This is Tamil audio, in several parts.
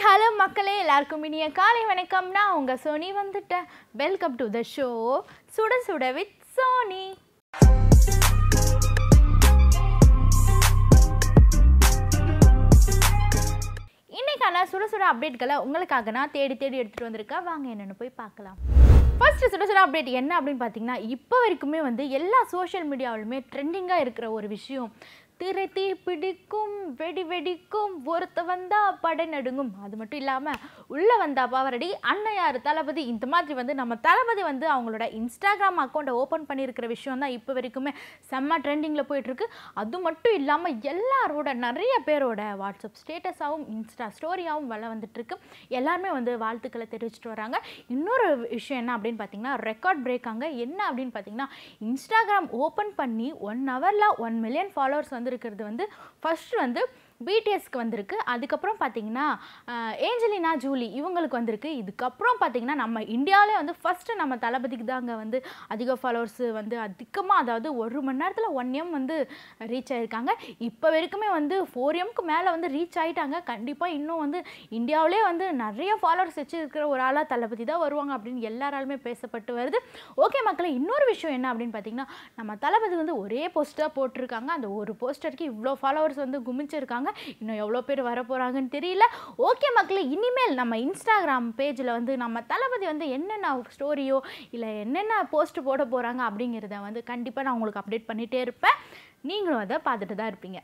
ஹலோ மக்களே எல்லாருக்கும் இனிய காலை வணக்கம் நான் உங்கள் சோனி வந்துட்டேன் வெல்கம் டு த ஷோ சுட சுட வித் சோனி இன்னைக்கான சுட சுட அப்டேட்களை உங்களுக்காக நான் தேடி தேடி எடுத்துகிட்டு வந்திருக்கேன் வாங்க என்னென்னு போய் பார்க்கலாம் ஃபர்ஸ்ட் சுட சுட அப்டேட் என்ன அப்படின்னு பார்த்தீங்கன்னா இப்போ வரைக்குமே வந்து எல்லா சோஷியல் மீடியாவிலுமே ட்ரெண்டிங்காக இருக்கிற ஒரு விஷயம் திரை தீ பிடிக்கும் வெடி வெடிக்கும் ஒருத்த வந்தா படை நடுங்கும் அது மட்டும் இல்லாமல் உள்ளே வந்தா பாவரடி அன்னையார் தளபதி இந்த மாதிரி வந்து நம்ம தளபதி வந்து அவங்களோட இன்ஸ்டாகிராம் அக்கௌண்ட்டை ஓப்பன் பண்ணியிருக்கிற விஷயம் தான் இப்போ வரைக்குமே செம்ம ட்ரெண்டிங்கில் போயிட்டுருக்கு அது மட்டும் இல்லாமல் எல்லாரோட நிறைய பேரோட வாட்ஸ்அப் ஸ்டேட்டஸாகவும் இன்ஸ்டா ஸ்டோரியாகவும் வள வந்துட்டுருக்கு எல்லாருமே வந்து வாழ்த்துக்களை தெரிவிச்சிட்டு வராங்க இன்னொரு விஷயம் என்ன அப்படின்னு பார்த்தீங்கன்னா ரெக்கார்ட் பிரேக் அங்கே என்ன அப்படின்னு பார்த்தீங்கன்னா இன்ஸ்டாகிராம் ஓப்பன் பண்ணி ஒன் ஹவரில் ஒன் மில்லியன் ஃபாலோவர்ஸ் வந்திருக்கிறது வந்து ஃபர்ஸ்ட் வந்து பிடிஎஸ்க்கு வந்திருக்கு அதுக்கப்புறம் பார்த்தீங்கன்னா அஹ், ஏஞ்சலினா ஜூலி இவங்களுக்கு வந்திருக்கு இதுக்கப்புறம் பார்த்தீங்கன்னா நம்ம இந்தியாவிலே வந்து ஃபஸ்ட்டு நம்ம தளபதிக்கு தாங்க வந்து அதிக ஃபாலோவர்ஸ் வந்து அதிகமாக அதாவது ஒரு மணி நேரத்தில் ஒன் எம் வந்து ரீச் ஆயிருக்காங்க இப்போ வரைக்குமே வந்து ஃபோர் எம்க்கு மேலே வந்து ரீச் ஆயிட்டாங்க கண்டிப்பாக இன்னும் வந்து இந்தியாவிலே வந்து நிறைய ஃபாலோவர்ஸ் வச்சிருக்கிற ஒரு ஆளாக தளபதி தான் வருவாங்க அப்படின்னு எல்லாராலுமே பேசப்பட்டு வருது ஓகே மக்களே இன்னொரு விஷயம் என்ன அப்படின்னு பார்த்தீங்கன்னா நம்ம தளபதி வந்து ஒரே போஸ்ட்டாக போட்டிருக்காங்க அந்த ஒரு போஸ்டருக்கு இவ்வளோ ஃபாலோவர்ஸ் வந்து குமிச்சிருக்காங்க இன்னும் எவ்வளோ பேர் வர போகிறாங்கன்னு தெரியல ஓகே மக்களே இனிமேல் நம்ம இன்ஸ்டாகிராம் பேஜில் வந்து நம்ம தளபதி வந்து என்னென்ன ஸ்டோரியோ இல்லை என்னென்ன போஸ்ட் போட போகிறாங்க அப்படிங்கிறத வந்து கண்டிப்பாக நான் உங்களுக்கு அப்டேட் பண்ணிகிட்டே இருப்பேன் நீங்களும் அதை பார்த்துட்டு தான் இருப்பீங்க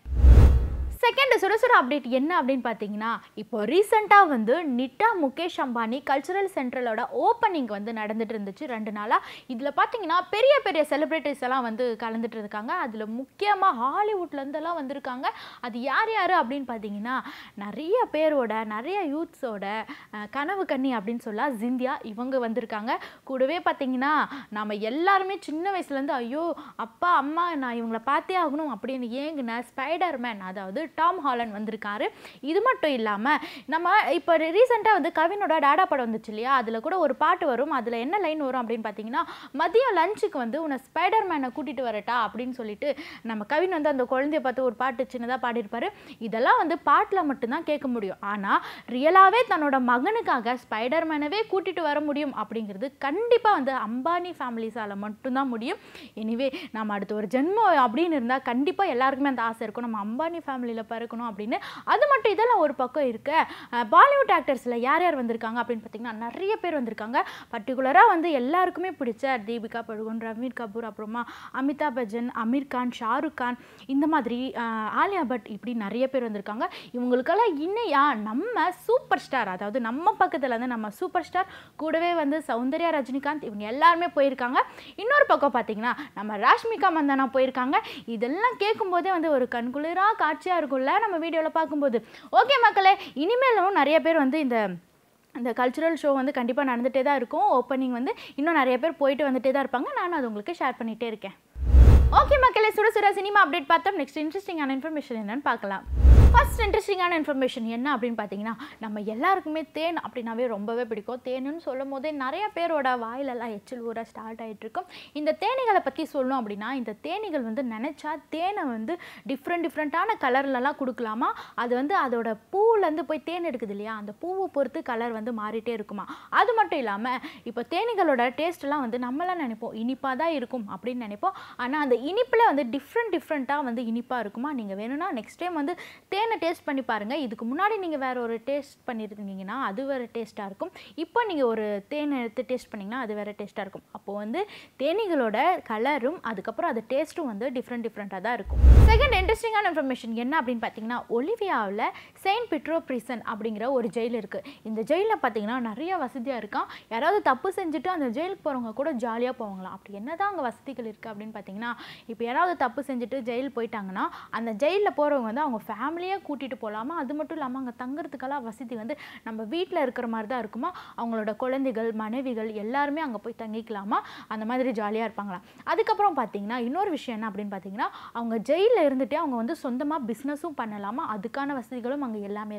செகண்ட் சுரசுர அப்டேட் என்ன அப்படின்னு பார்த்தீங்கன்னா இப்போ ரீசெண்டாக வந்து நிட்டா முகேஷ் அம்பானி கல்ச்சுரல் சென்ட்ரலோட ஓப்பனிங் வந்து நடந்துட்டு இருந்துச்சு ரெண்டு நாளாக இதில் பார்த்தீங்கன்னா பெரிய பெரிய செலிப்ரிட்டிஸ் எல்லாம் வந்து கலந்துட்டு இருக்காங்க அதில் முக்கியமாக ஹாலிவுட்லேருந்தெல்லாம் வந்திருக்காங்க அது யார் யார் அப்படின்னு பார்த்தீங்கன்னா நிறைய பேரோட நிறைய யூத்ஸோட அஹ், கனவு கன்னி அப்படின்னு சொல்லலாம் ஜிந்தியா இவங்க வந்திருக்காங்க கூடவே பார்த்தீங்கன்னா நம்ம எல்லாருமே சின்ன வயசுலேருந்து ஐயோ அப்பா அம்மா நான் இவங்கள பார்த்தே ஆகணும் அப்படின்னு ஏங்குன ஸ்பைடர்மேன் அதாவது டாம் ஹாலண்ட் வந்திருக்காரு இது மட்டும் இல்லாமல் நம்ம இப்போ ரீசெண்டாக வந்து கவினோட டாடா படம் வந்துச்சு இல்லையா அதில் கூட ஒரு பாட்டு வரும் அதில் என்ன லைன் வரும் அப்படின்னு பார்த்தீங்கன்னா மதியம் லஞ்சுக்கு வந்து உன்னை ஸ்பைடர்மேனை கூட்டிகிட்டு வரட்டா அப்படின்னு சொல்லிட்டு நம்ம கவின் வந்து அந்த குழந்தைய பார்த்து ஒரு பாட்டு சின்னதாக பாடியிருப்பாரு இதெல்லாம் வந்து பாட்டில் மட்டும்தான் கேட்க முடியும் ஆனால் ரியலாகவே தன்னோட மகனுக்காக ஸ்பைடர்மேனவே கூட்டிகிட்டு வர முடியும் அப்படிங்கிறது கண்டிப்பாக வந்து அம்பானி ஃபேமிலிஸால் மட்டும்தான் முடியும் எனிவே நம்ம அடுத்து ஒரு ஜென்மம் அப்படின்னு இருந்தால் கண்டிப்பாக எல்லாருக்குமே அந்த ஆசை இருக்கும் நம்ம அம்பானி ஃபேமிலியில் பிறக்கணும் அப்படின்னு அது மட்டும் இதெல்லாம் ஒரு பக்கம் இருக்க அஹ், பாலிவுட் ஆக்டர்ஸில் யார் யார் வந்திருக்காங்க அப்படின்னு பார்த்தீங்கன்னா நிறைய பேர் வந்திருக்காங்க பர்டிகுலராக வந்து எல்லாருக்குமே பிடிச்ச தீபிகா படுகோன் ரவீர் கபூர் அப்புறமா அமிதாப் பச்சன் அமீர் கான் ஷாருக் கான் இந்த மாதிரி அஹ், ஆலியா பட் இப்படி நிறைய பேர் வந்திருக்காங்க இவங்களுக்கெல்லாம் இணையா நம்ம சூப்பர் ஸ்டார் அதாவது நம்ம பக்கத்தில் வந்து நம்ம சூப்பர் ஸ்டார் கூடவே வந்து சௌந்தர்யா ரஜினிகாந்த் இவங்க எல்லாருமே போயிருக்காங்க இன்னொரு பக்கம் பார்த்தீங்கன்னா நம்ம ராஷ்மிகா மந்தானா போயிருக்காங்க இதெல்லாம் கேட்கும்போதே வந்து ஒரு கண்குளிராக காட்சியாக இருக்கும்ல நம்ம வீடியோவில் பார்க்கும்போது ஓகே மக்களே இனிமேலும் நிறைய பேர் வந்து இந்த இந்த கல்ச்சுரல் ஷோ வந்து கண்டிப்பாக நடந்துகிட்டே தான் இருக்கும் ஓப்பனிங் வந்து இன்னும் நிறைய பேர் போயிட்டு வந்துட்டே தான் இருப்பாங்க நானும் அது உங்களுக்கு ஷேர் பண்ணிகிட்டே இருக்கேன் ஓகே மக்களே சுட சுட சினிமா அப்டேட் பார்த்தோம் நெக்ஸ்ட் இன்ட்ரெஸ்டிங்கான இன்ஃபர்மேஷன் என்னன்னு பார்க்கலாம் ஃபர்ஸ்ட் இன்ட்ரெஸ்டிங்கான இன்ஃபர்மேஷன் என்ன அப்படின்னு பார்த்தீங்கன்னா நம்ம எல்லாருக்குமே தேன் அப்படின்னாவே ரொம்பவே பிடிக்கும் தேனுன்னு சொல்லும் போதே நிறைய பேரோட வாயிலெல்லாம் எச்சில் ஊற ஸ்டார்ட் ஆகிட்டு இருக்கும் இந்த தேனீகளை பற்றி சொல்லணும் அப்படின்னா இந்த தேனீகள் வந்து நினச்சா தேனை வந்து டிஃப்ரெண்ட் டிஃப்ரெண்ட்டான கலர்லலாம் கொடுக்கலாமா அது வந்து அதோட பூவுலேருந்து போய் தேன் எடுக்குது இல்லையா அந்த பூவை பொறுத்து கலர் வந்து மாறிட்டே இருக்குமா அது மட்டும் இல்லாமல் இப்போ தேனீகளோட டேஸ்ட்லாம் வந்து நம்மளாம் நினைப்போம் இனிப்பாக தான் இருக்கும் அப்படின்னு நினைப்போம் ஆனால் அந்த இனிப்பில் வந்து டிஃப்ரெண்ட் டிஃப்ரெண்ட்டாக வந்து இனிப்பாக இருக்குமா நீங்கள் வேணும்னா நெக்ஸ்ட் டைம் வந்து தேனை டேஸ்ட் பண்ணி பாருங்கள் இதுக்கு முன்னாடி நீங்கள் வேறு ஒரு டேஸ்ட் பண்ணியிருந்தீங்கன்னா அது வேறு டேஸ்ட்டாக இருக்கும் இப்போ நீங்கள் ஒரு தேனை எடுத்து டேஸ்ட் பண்ணிங்கன்னா அது வேறு டேஸ்ட்டாக இருக்கும் அப்போது வந்து தேனீகளோட கலரும் அதுக்கப்புறம் அது டேஸ்ட்டும் வந்து டிஃப்ரெண்ட் டிஃப்ரெண்ட்டாக தான் இருக்கும் செகண்ட் இன்ட்ரெஸ்டிங்கான இன்ஃபர்மேஷன் என்ன அப்படின்னு பார்த்தீங்கன்னா ஒலிவியாவில் செயின்ட் பிட்ரோ பிரிசன் அப்படிங்கிற ஒரு ஜெயில் இருக்குது இந்த ஜெயிலில் பார்த்தீங்கன்னா நிறைய வசதியாக இருக்கான் யாராவது தப்பு செஞ்சுட்டு அந்த ஜெயிலுக்கு போகிறவங்க கூட ஜாலியாக போவாங்களாம் அப்படி என்னதான் அங்கே வசதிகள் இருக்குது அப்படின்னு பார்த்தீங்கன்னா இப்போ யாராவது தப்பு செஞ்சுட்டு ஜெயில் போயிட்டாங்கன்னா அந்த ஜெயிலில் போகிறவங்க வந்து அவங்க ஃபேமிலியே கூட்டிகிட்டு போகலாமா அது மட்டும் இல்லாமல் அங்கே தங்குறதுக்கெல்லாம் வசதி வந்து நம்ம வீட்டில் இருக்கிற மாதிரி தான் இருக்குமா அவங்களோட குழந்தைகள் மனைவிகள் எல்லாருமே அங்கே போய் தங்கிக்கலாமா அந்த மாதிரி ஜாலியாக இருப்பாங்களாம் அதுக்கப்புறம் பார்த்தீங்கன்னா இன்னொரு விஷயம் என்ன அப்படின்னு பார்த்தீங்கன்னா அவங்க ஜெயிலில் இருந்துகிட்டே அவங்க வந்து சொந்தமாக பிஸ்னஸும் பண்ணலாமா அதுக்கான வசதிகளும் அங்கே எல்லாமே இருக்கா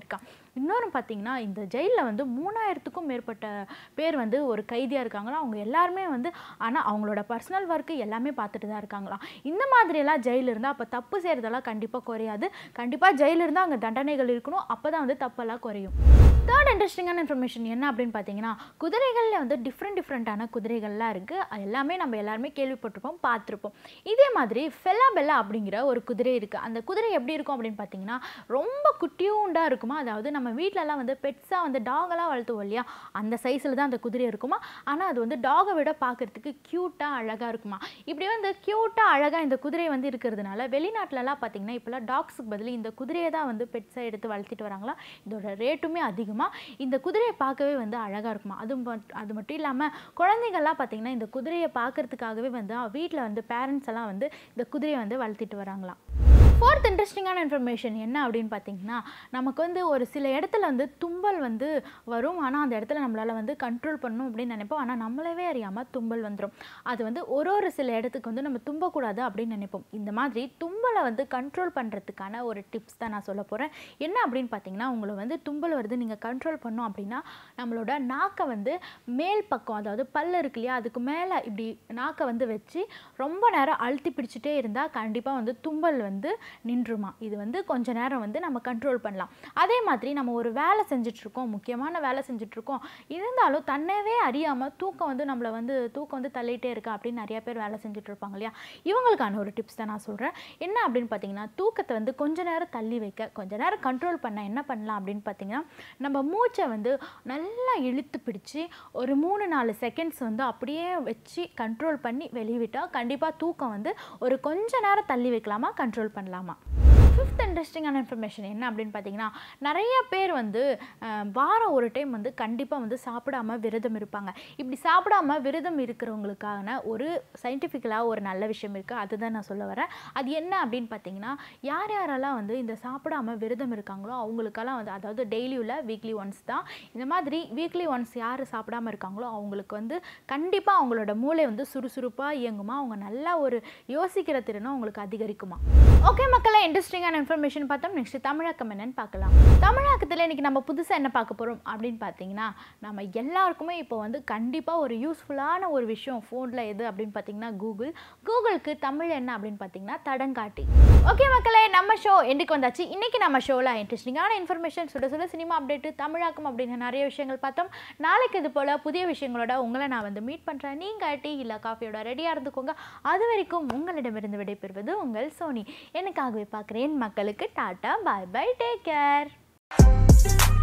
இன்னொரு பார்த்தீங்கன்னா இந்த ஜெயிலில் வந்து மூணாயிரத்துக்கும் மேற்பட்ட பேர் வந்து ஒரு கைதியாக இருக்காங்களாம் அவங்க எல்லாருமே வந்து ஆனால் அவங்களோட பர்சனல் ஒர்க்கு எல்லாமே பார்த்துட்டு தான் இருக்காங்களாம் இந்த மாதிரியெல்லாம் ஜெயில் இருந்தால் அப்போ தப்பு செய்கிறதெல்லாம் கண்டிப்பாக குறையாது கண்டிப்பாக ஜெயில் இருந்தால் அங்கே தண்டனைகள் இருக்கணும் அப்போ தான் வந்து தப்பெல்லாம் குறையும் தேர்ட் இன்ட்ரெஸ்டிங்கான இன்ஃபர்மேஷன் என்ன அப்படின்னு பார்த்தீங்கன்னா குதிரைகளில் வந்து டிஃப்ரெண்ட் டிஃப்ரெண்ட்டான குதிரைகள்லாம் இருக்குது அது எல்லாமே நம்ம எல்லாருமே கேள்விப்பட்டிருப்போம் பார்த்துருப்போம் இதே மாதிரி ஃபெல்லாபெல்லா அப்படிங்கிற ஒரு குதிரை இருக்குது அந்த குதிரை எப்படி இருக்கும் அப்படின்னு பார்த்தீங்கன்னா ரொம்ப குட்டியூண்டாக இருக்குமா அதாவது நம்ம வீட்டிலலாம் வந்து பெட்ஸாக வந்து டாகெல்லாம் வளர்த்துவோம் இல்லையா அந்த சைஸில் தான் அந்த குதிரை இருக்குமா ஆனால் அது வந்து டாகை விட பார்க்குறதுக்கு க்யூட்டாக அழகாக இருக்குமா இப்படி வந்து க்யூட்டாக அழகாக இந்த குதிரை வந்து இருக்கிறதுனால வெளிநாட்டிலலாம் பார்த்தீங்கன்னா இப்போலாம் டாக்ஸுக்கு பதில் இந்த குதிரையை தான் வந்து பெட்ஸாக எடுத்து வளர்த்திட்டு வராங்களா இதோட ரேட்டுமே அதிகமாக இந்த குதிரையை பார்க்கவே வந்து அழகாக இருக்குமா அது மட்- அது மட்டும் இல்லாமல் குழந்தைங்கள்லாம் பார்த்தீங்கன்னா இந்த குதிரையை பார்க்கறதுக்காகவே வந்து வீட்டில் வந்து பேரண்ட்ஸ் எல்லாம் வந்து இந்த குதிரையை வந்து வளர்த்திட்டு வராங்களாம் ஃபோர்த் இன்ட்ரெஸ்டிங்கான இன்ஃபர்மேஷன் என்ன அப்படின்னு பார்த்தீங்கன்னா நமக்கு வந்து ஒரு சில இடத்துல வந்து தும்பல் வந்து வரும் ஆனால் அந்த இடத்துல நம்மளால் வந்து கண்ட்ரோல் பண்ணணும் அப்படின்னு நினைப்போம் ஆனால் நம்மளவே அறியாமல் தும்பல் வந்துடும் அது வந்து ஒரு ஒரு சில இடத்துக்கு வந்து நம்ம தும்பக்கூடாது அப்படின்னு நினைப்போம் இந்த மாதிரி தும்பலை வந்து கண்ட்ரோல் பண்ணுறதுக்கான ஒரு டிப்ஸ் தான் நான் சொல்ல போகிறேன் என்ன அப்படின்னு பார்த்தீங்கன்னா உங்களை வந்து தும்பல் வருது நீங்கள் கண்ட்ரோல் பண்ணோம் அப்படின்னா நம்மளோட நாக்கை வந்து மேல் பக்கம் அதாவது பல் இருக்கு இல்லையா அதுக்கு மேலே இப்படி நாக்கை வந்து வச்சு ரொம்ப நேரம் அழுத்தி பிடிச்சிட்டே இருந்தால் கண்டிப்பாக வந்து தும்பல் வந்து நின்றுமா இது வந்து கொஞ்ச நேரம் வந்து நம்ம கண்ட்ரோல் பண்ணலாம் அதே மாதிரி நம்ம ஒரு வேலை செஞ்சுட்ருக்கோம் முக்கியமான வேலை செஞ்சுட்ருக்கோம் இருந்தாலும் தன்னவே அறியாமல் தூக்கம் வந்து நம்மளை வந்து தூக்கம் வந்து தள்ளிட்டே இருக்கா அப்படின்னு நிறைய பேர் வேலை செஞ்சுட்டு இருப்பாங்க இல்லையா இவங்களுக்கான ஒரு டிப்ஸ் தான் நான் சொல்கிறேன் என்ன அப்படின்னு பார்த்தீங்கன்னா தூக்கத்தை வந்து கொஞ்ச நேரம் தள்ளி வைக்க கொஞ்ச நேரம் கண்ட்ரோல் பண்ண என்ன பண்ணலாம் அப்படின்னு பார்த்தீங்கன்னா நம்ம மூச்சை வந்து நல்லா இழுத்து பிடிச்சி ஒரு மூணு நாலு செகண்ட்ஸ் வந்து அப்படியே வச்சு கண்ட்ரோல் பண்ணி வெளிவிட்டால் கண்டிப்பாக தூக்கம் வந்து ஒரு கொஞ்ச நேரம் தள்ளி வைக்கலாமா கண்ட்ரோல் பண்ணலாமா ஃபிஃப்த் இன்ட்ரெஸ்டிங்கான இன்ஃபர்மேஷன் என்ன அப்படின்னு பார்த்தீங்கன்னா நிறைய பேர் வந்து அஹ், வாரம் ஒரு டைம் வந்து கண்டிப்பாக வந்து சாப்பிடாம விரதம் இருப்பாங்க இப்படி சாப்பிடாம விரதம் இருக்கிறவங்களுக்கான ஒரு சயின்டிஃபிக்கலாக ஒரு நல்ல விஷயம் இருக்குது அதுதான் நான் சொல்ல வரேன் அது என்ன அப்படின்னு பார்த்தீங்கன்னா யார் யாரெல்லாம் வந்து இந்த சாப்பிடாம விரதம் இருக்காங்களோ அவங்களுக்கெல்லாம் வந்து அதாவது டெய்லி உள்ள வீக்லி ஒன்ஸ் தான் இந்த மாதிரி வீக்லி ஒன்ஸ் யார் சாப்பிடாம இருக்காங்களோ அவங்களுக்கு வந்து கண்டிப்பாக அவங்களோட மூளை வந்து சுறுசுறுப்பாக இயங்குமா அவங்க நல்லா ஒரு யோசிக்கிற திறனும் அவங்களுக்கு அதிகரிக்குமா ஓகே மக்களே இன்ட்ரெஸ்டிங்கான இன்ஃபர்மேஷன் பார்த்தோம் நெக்ஸ்ட் தமிழாக்கம் என்னன்னு பார்க்கலாம் தமிழாக்கத்தில் இன்னைக்கு நம்ம புதுசாக என்ன பார்க்க போகிறோம் அப்படின்னு பார்த்தீங்கன்னா நம்ம எல்லாருக்குமே இப்போ வந்து கண்டிப்பாக ஒரு யூஸ்ஃபுல்லான ஒரு விஷயம் ஃபோனில் எது அப்படின்னு பார்த்தீங்கன்னா கூகுள் கூகுளுக்கு தமிழ் என்ன அப்படின்னு பார்த்தீங்கன்னா தடங்காட்டி ஓகே மக்களே நம்ம ஷோ எண்டுக்கு வந்தாச்சு இன்னைக்கு நம்ம ஷோவில் இன்ட்ரெஸ்டிங்கான இன்ஃபர்மேஷன் சுட சுட சினிமா அப்டேட்டு தமிழாக்கம் அப்படின்னு நிறைய விஷயங்கள் பார்த்தோம் நாளைக்கு இது போல் புதிய விஷயங்களோட உங்களை நான் வந்து மீட் பண்ணுறேன் நீங்கள் டீ இல்லை காஃபியோட ரெடியாக இருந்துக்கோங்க அது வரைக்கும் உங்களிடமிருந்து விடைபெறுவது உங்கள் சோனி எனக்காகவே பார்க்குறேன் மக்களுக்கு tata bye bye take care